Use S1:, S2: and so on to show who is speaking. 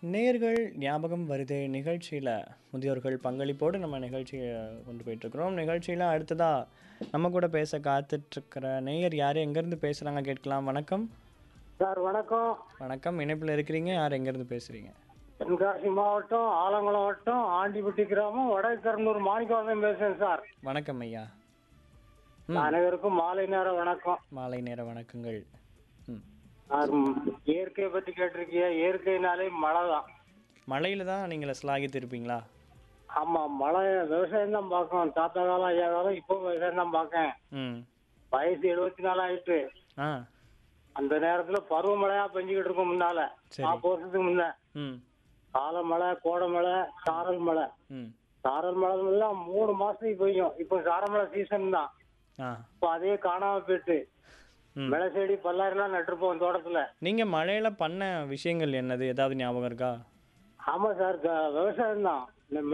S1: நேர்கள் ஞாபகம் வருது நிகழ்ச்சியில் முதியோர்கள் பங்களிப்போடு நம்ம நிகழ்ச்சியை கொண்டு போயிட்டுருக்குறோம் நிகழ்ச்சியில் அடுத்ததாக நம்ம கூட பேச காத்துட்ருக்கிற நேயர் யார் எங்கேருந்து பேசுகிறாங்க கேட்கலாம் வணக்கம்
S2: சார் வணக்கம்
S1: வணக்கம் இணைப்பில் இருக்கிறீங்க யார் எங்கேருந்து பேசுகிறீங்க
S2: தென்காசி மாவட்டம் ஆலங்குளம் வட்டம் ஆண்டிப்பட்டி கிராமம் வடக்கரனூர் மாணிக்கவாசம் பேசுறேன் சார்
S1: வணக்கம் ஐயா ம்
S2: அனைவருக்கும் மாலை நேரம் வணக்கம்
S1: மாலை நேர வணக்கங்கள் ம்
S2: சார் ம், இயற்கையை பத்தி கேட்டிருக்கீங்க இயற்கைனாலே மழை தான்
S1: மழையில் தான் நீங்கள் ஸ்லாகித்து இருப்பீங்களா
S2: ஆமா மழை விவசாயம் தான் பார்க்கணும் தாத்தா காலம் ஐயா காலம் இப்போ விவசாயம் தான் பார்க்கேன்
S1: ம்
S2: வயசு எழுபத்தி நாலு ஆயிட்டு
S1: ஆ
S2: அந்த நேரத்துல பருவமழையா பெஞ்சுக்கிட்டு இருக்கும் முன்னால
S1: சரி.
S2: நாற்பது வருஷத்துக்கு முன்ன
S1: ம்
S2: கால மழை கோடை மழை சாரல் மழை
S1: ம்
S2: சாரல் மழை எல்லாம் மூணு மாசத்துக்கு பெய்யும் இப்போ சாரமழை சீசன் தான்
S1: ஆ
S2: இப்போ அதே காணாம போயிட்டு
S1: ம்
S2: மிளை செடி பல்லாரிலாம் நட்டுருப்போம் தோட்டத்துல
S1: நீங்கள் மழையில் பண்ண விஷயங்கள் என்னது ஏதாவது ஞாபகம் இருக்கா
S2: ஆமா சார் க- விவசாயம் தான் இந்த